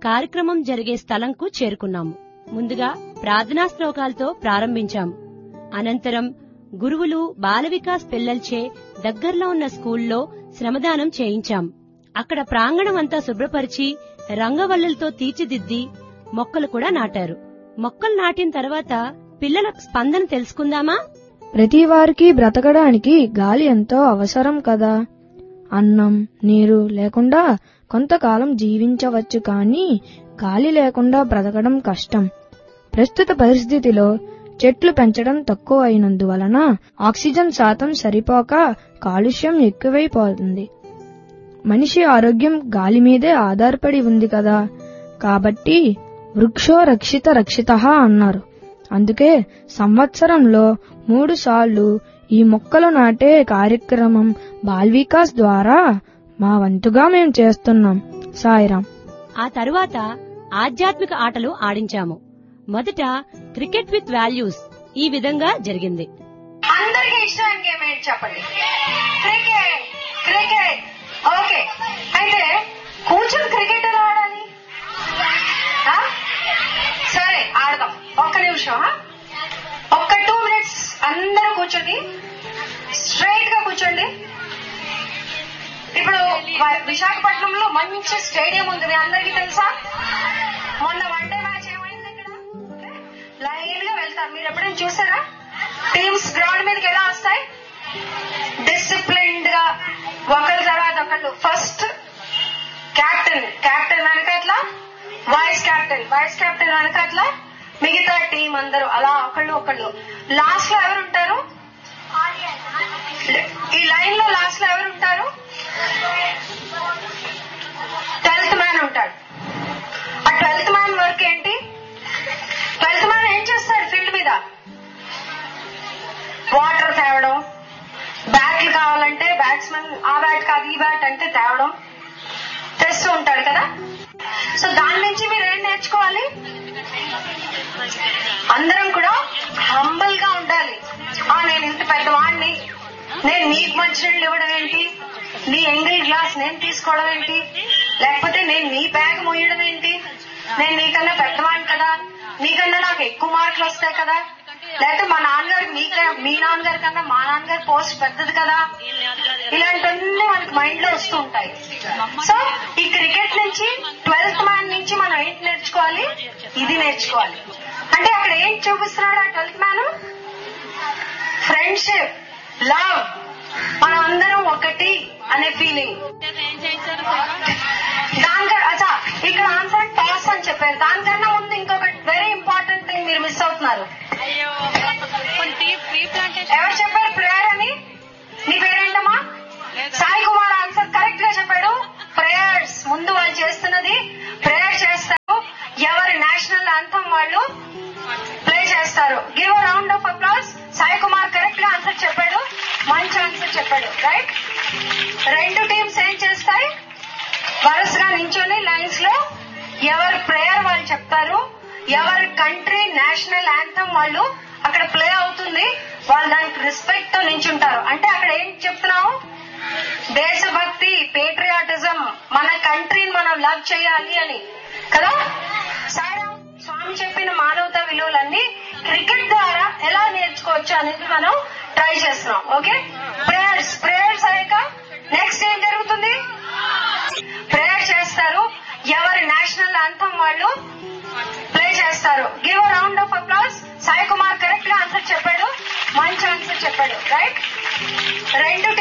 కార్యక్రమం జరిగే స్థలంకు చేరుకున్నాము ముందుగా ప్రార్థనా శ్లోకాలతో ప్రారంభించాము అనంతరం గురువులు బాల వికాస్ పిల్లల్చే దగ్గరలో ఉన్న స్కూల్లో శ్రమదానం చేయించాం అక్కడ ప్రాంగణం అంతా శుభ్రపరిచి రంగవల్లులతో తీర్చిదిద్ది మొక్కలు కూడా నాటారు మొక్కలు నాటిన తర్వాత పిల్లల స్పందన తెలుసుకుందామా ప్రతి వారికి బ్రతకడానికి గాలి ఎంతో అవసరం కదా అన్నం నీరు లేకుండా కొంతకాలం జీవించవచ్చు కానీ గాలి లేకుండా బ్రతకడం కష్టం ప్రస్తుత పరిస్థితిలో చెట్లు పెంచడం తక్కువ అయినందువలన ఆక్సిజన్ శాతం సరిపోక కాలుష్యం ఎక్కువైపోతుంది మనిషి ఆరోగ్యం గాలి మీదే ఆధారపడి ఉంది కదా కాబట్టి వృక్షో రక్షిత రక్షిత అన్నారు అందుకే సంవత్సరంలో మూడు సార్లు ఈ మొక్కలు నాటే కార్యక్రమం బాల్ వికాస్ ద్వారా మా వంతుగా మేం చేస్తున్నాం సాయిరాం ఆ తరువాత ఆధ్యాత్మిక ఆటలు ఆడించాము మొదట క్రికెట్ విత్ వాల్యూస్ ఈ విధంగా జరిగింది అందరికి ఇష్టమైన గేమ్ ఏంటి చెప్పండి క్రికెట్ క్రికెట్ ఓకే అయితే కూర్చొని క్రికెట్ ఎలా ఆడాలి ఆ? సరే ఆడదాం ఒక్క నిమిషం ఆ? ఒక్క టూ మినిట్స్ అందరూ కూర్చోండి స్ట్రైట్ గా కూర్చోండి ఇప్పుడు వ- విశాఖపట్నంలో మంచి స్టేడియం ఉంది మీ అందరికీ తెలుసా మొన్న వన్ డే మ్యాచ్ ఏమైంది ఇక్కడ లైన్ గా వెళ్తారు మీరు ఎప్పుడైనా చూసారా టీమ్స్ గ్రౌండ్ మీదకి ఎలా వస్తాయి డిసిప్లిన్డ్ గా ఒకరి తర్వాత ఒకళ్ళు ఫస్ట్ క్యాప్టెన్ క్యాప్టెన్ వెనకట్ల వైస్ క్యాప్టెన్ వైస్ క్యాప్టెన్ వెనకట్ల మిగతా టీం అందరూ అలా ఒకళ్ళు ఒకళ్ళు లాస్ట్ లో ఎవరు ఉంటారు ఈ లైన్ లో లాస్ట్ లో ఎవరు ఉంటారు ట్వెల్త్ మ్యాన్ ఉంటాడు ఆ ట్వెల్త్ మ్యాన్ వర్క్ ఏంటి ట్వెల్త్ మ్యాన్ ఏం చేస్తాడు ఫీల్డ్ మీద వాటర్ తేవడం బ్యాట్లు కావాలంటే బ్యాట్స్మెన్ ఆ బ్యాట్ కాదు ఈ బ్యాట్ అంటే తేవడం తెస్తూ ఉంటాడు కదా సో దాని నుంచి మీరు ఏం నేర్చుకోవాలి అందరం కూడా హంబల్ గా ఉండాలి ఆ నేను ఇంత పెద్దవాడిని నేను నీకు మంచినీళ్ళు ఇవ్వడం ఏంటి నీ ఎంగిల్ గ్లాస్ నేను తీసుకోవడం ఏంటి లేకపోతే నేను నీ బ్యాగ్ మోయడం ఏంటి నేను నీకన్నా పెద్దవాడిని కదా నీకన్నా నాకు ఎక్కువ మార్కులు వస్తాయి కదా లేకపోతే మా నాన్నగారు మీక మీ నాన్నగారి కన్నా మా నాన్నగారి పోస్ట్ పెద్దది కదా ఇలాంటివన్నీ మనకి మైండ్ లో వస్తూ ఉంటాయి సో ఈ క్రికెట్ నుంచి ట్వెల్త్ మ్యాన్ నుంచి మనం ఏంటి నేర్చుకోవాలి ఇది నేర్చుకోవాలి అంటే అక్కడ ఏం చూపిస్తున్నాడు ఆ ట్వెల్త్ మ్యాన్ ఫ్రెండ్షిప్ లవ్ మనం అందరం ఒకటి అనే ఫీలింగ్ దానికన్నా అచ్చా ఇక్కడ ఆన్సర్ టాస్ అని చెప్పారు దానికన్నా ముందు ఇంకొక వెరీ ఇంపార్టెంట్ థింగ్ మీరు మిస్ అవుతున్నారు ఎవరు చెప్పారు ప్రేయర్ అని నీ పేరేంటమ్మా సాయి కుమార్ ఆన్సర్ కరెక్ట్ గా చెప్పాడు ప్రేయర్స్ ముందు వాళ్ళు చేస్తున్నది ప్రేయర్ చేస్తారు ఎవరి నేషనల్ అంతం వాళ్ళు ప్లే చేస్తారు give round of applause Sai Kumar correct గా ఆన్సర్ చెప్పాడు మంచి ఆన్సర్ చెప్పాడు రైట్ రెండు టీమ్స్ ఏం చేస్తాయి వరుసగా నించొని లైన్స్ లో ఎవరి ప్రేయర్ వాళ్ళు చెప్తారు ఎవరి కంట్రీ నేషనల్ యాంథమ్ వాళ్ళు అక్కడ ప్లే అవుతుంది వాళ్ళు దానికి రెస్పెక్ట్ తో నించుంటారు అంటే అక్కడ ఏం చెప్తున్నాం దేశభక్తి పేట్రియాటిజం మన కంట్రీని మనం లవ్ చేయాలి అని కదా సాయిరామ్ స్వామి చెప్పిన మానవతా విలువలన్నీ క్రికెట్ ద్వారా ఎలా నేర్చుకోవచ్చు అనేది మనం ట్రై చేస్తున్నాం ఓకే ప్రేయర్స్ ప్రేయర్స్ అయ్యాక నెక్స్ట్ ఏం జరుగుతుంది ప్రేయర్ చేస్తారు ఎవరి నేషనల్ అంతం వాళ్ళు ప్లే చేస్తారు give round of applause Sai Kumar correct గా ఆన్సర్ చెప్పాడు మంచి ఆన్సర్ చెప్పాడు రైట్ రెండు